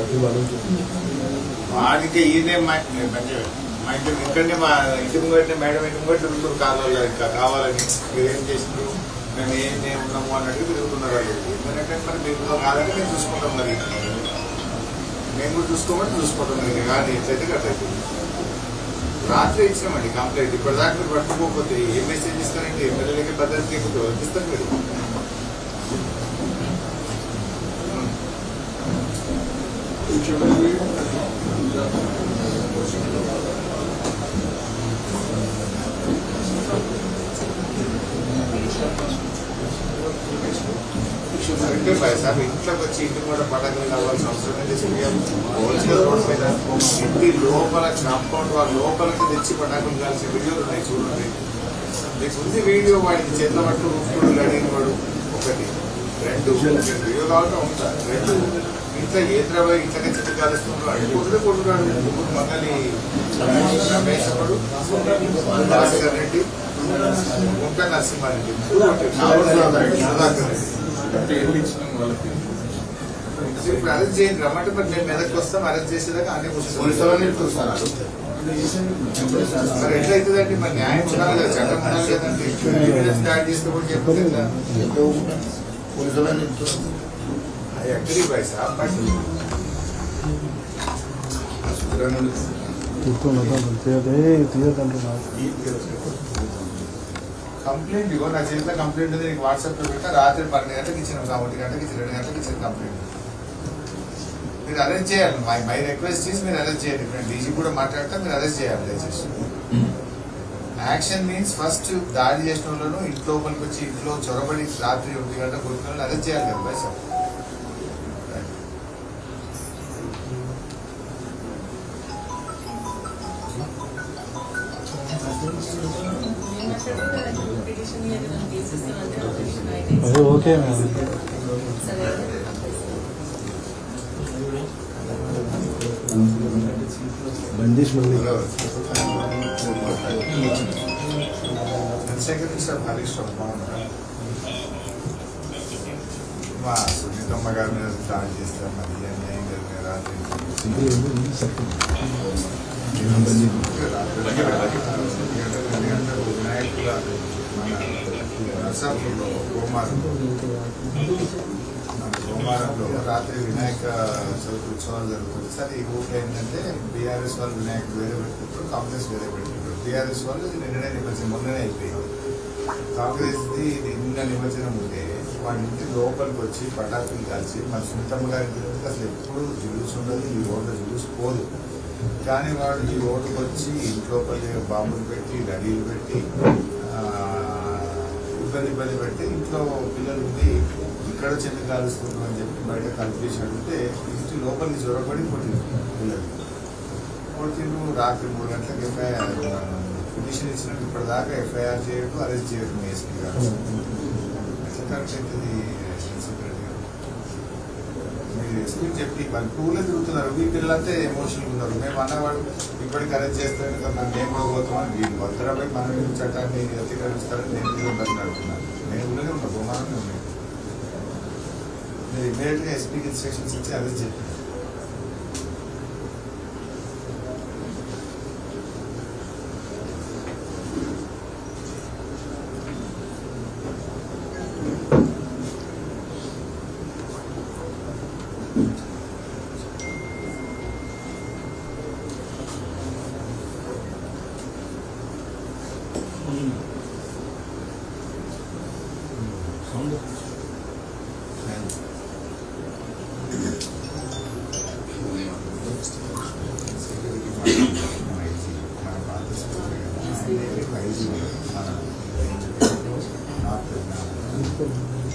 వాడికి ఈయనే మా మంచిగా మా ఇంటి ఇక్కడనే మా ఇంటి ముంగట్నే మేడం ఇంటి ముంగట్ తిరుగుతున్నారు కాలంలో ఇంకా కావాలని మీరు ఏం చేసిండ్రు మేము ఏం మేము ఉన్నాము అన్నట్టు తిరుగుతున్నారు వాళ్ళు ఎందుకంటే మరి మీరు కాదంటే మేము చూసుకుంటాం మరి మేము కూడా చూసుకోమని చూసుకుంటాం మరి కానీ ఎట్లయితే కట్టయితే రాత్రి ఇచ్చినామండి కంప్లైంట్ ఇప్పటిదాకా మీరు పట్టుకోకపోతే ఏ మెసేజ్ ఇస్తారండి ఎమ్మెల్యేలకి భద్రత లేకపోతే ఎవరికి ఇస్తారు మీరు అంటే సార్ ఇంట్లోకి వచ్చి ఇంటి కూడా పటాకులు కావాల్సిన అవసరం లేదు హోల్సేల్ రోడ్ మీద ఇంటి లోపల కాంపౌండ్ వాళ్ళ లోపలికి తెచ్చి పటాకులు కాల్సిన వీడియోలు ఉన్నాయి చూడండి మీకు ఉంది వీడియో వాడికి చేతుల పట్టు ఊపుకుడు అడిగిన వాడు ఒకటి రెండు రెండు వీడియో కావాలంటే ఉంటా రెండు ఇంట్లో ఏంద్రబాయ్ ఇంట్లోనే చెట్టు కాలుస్తున్నాడు అడుగుతుంటే కొట్టున్నాడు ముగ్గురు మంగళి రమేష్ ఒకడు భాస్కర్ రెడ్డి గుంట నరసింహారెడ్డి సుధాకర్ రెడ్డి ఇప్పుడు అరెస్ట్ చేయండి రమ్మంటే మరి మేము మెదక్ వస్తాం అరెస్ట్ చేసేదాకా అన్ని కూర్చోవాలి మరి ఎట్లయితుందండి మరి న్యాయం ఉండాలి కదా చట్టం ఉండాలి కదండి ఎవిడెన్స్ స్టార్ట్ చేసుకోబోతే చెప్తే ఎట్లా? I agree, bhai साहब, but కంప్లైంట్ ఇగో నా చేతిలో కంప్లైంట్ ఉంది నీకు వాట్సాప్ లో పెట్టా రాత్రి పన్నెండు గంటలకు ఇచ్చిన ఒంటి గంటకి ఇచ్చిన రెండు గంటలకు ఇచ్చిన కంప్లైంట్ మీరు అరెస్ట్ చేయాలి మై మై రిక్వెస్ట్ చేసి మీరు అరెస్ట్ చేయండి ఇప్పుడు డీజీ కూడా మాట్లాడతా మీరు అరెస్ట్ చేయాలి దయచేసి యాక్షన్ మీన్స్ ఫస్ట్ దాడి చేసిన వాళ్ళను ఇంట్లో లోపలికి వచ్చి ఇంట్లో చొరబడి రాత్రి ఒకటి గంట కొట్టిన వాళ్ళని అరెస్ట్ చేయాలి కదా బై సార్ అది ఓకే మేడం బందీష్ మళ్ళీ చంద్రశేఖర్ సార్ హరీష్ రావు బాగున్నారా మా సునీతమ్మ గారి మీద దాడి చేస్తారు మరి ఈ అన్యాయం జరిగిన రాత్రి వినాయకుల మన నరసాపురంలో గోమారం మన గోమారంలో రాత్రి వినాయక చవితి ఉత్సవాలు జరుగుతుంది సరే ఈ ఊళ్ళో ఏంటంటే బీఆర్ఎస్ వాళ్ళు వినాయకుడు వేరే పెట్టుకుంటారు కాంగ్రెస్ వేరే పెట్టుకుంటారు బీఆర్ఎస్ వాళ్ళు ఇది నిన్ననే నిమజ్జనం మొన్ననే అయిపోయింది కాంగ్రెస్ది ఇది నిన్న నిమజ్జనం ఉంటే వాళ్ళ ఇంటి లోపలికి వచ్చి పటాకులు కాల్చి మన సునీతమ్మ గారి ఇంటి దగ్గరికి అసలు ఎప్పుడు జులుస్ ఉండదు ఈ రోడ్డు జులుస్ పోదు కానీ వాడు ఈ రోడ్డుకి వచ్చి ఇంట్లోపల్లి బాంబులు పెట్టి గడీలు పెట్టి ఆ, ఇబ్బంది ఇబ్బంది పెట్టి ఇంట్లో పిల్లలు ఉండి ఇక్కడ చెట్టు కాలుస్తున్నారు అని చెప్పి బయట కలిపేసి అడిగితే ఇంటి లోపలికి జ్వరపడి కొట్టింది పిల్లలు కొట్టిండ్రు రాత్రి మూడు గంటలకు ఎఫ్ఐఆర్ పిటిషన్ ఇచ్చినట్టు ఇప్పటిదాకా ఎఫ్ఐఆర్ చేయడం అరెస్ట్ చేయడం ఎస్పీ గారు ఎట్లా కరెక్ట్ అవుతుంది సెక్రటరీ గారు మీరు ఎస్పీ చెప్పి వాళ్ళు టూలే తిరుగుతున్నారు మీ పిల్లలంతా ఎమోషనల్ ఉన్నారు మేము అన్నవాడు ఇప్పటికి అరెస్ట్ చేస్తాం కదా మనం మేము కూడా పోతామని వీళ్ళు భద్రపై మన మీద చట్టాన్ని అతిక్రమిస్తారని నేను మీద బతిలాడుతున్నాను నేను ఊళ్ళో ఉన్నా బొమ్మలోనే ఉన్నాయి మీరు ఇమీడియట్ గా ఎస్పీకి ఇన్స్ట్రక్షన్స్ ఇచ్చి అరెస్ట్ చెప్పారు మన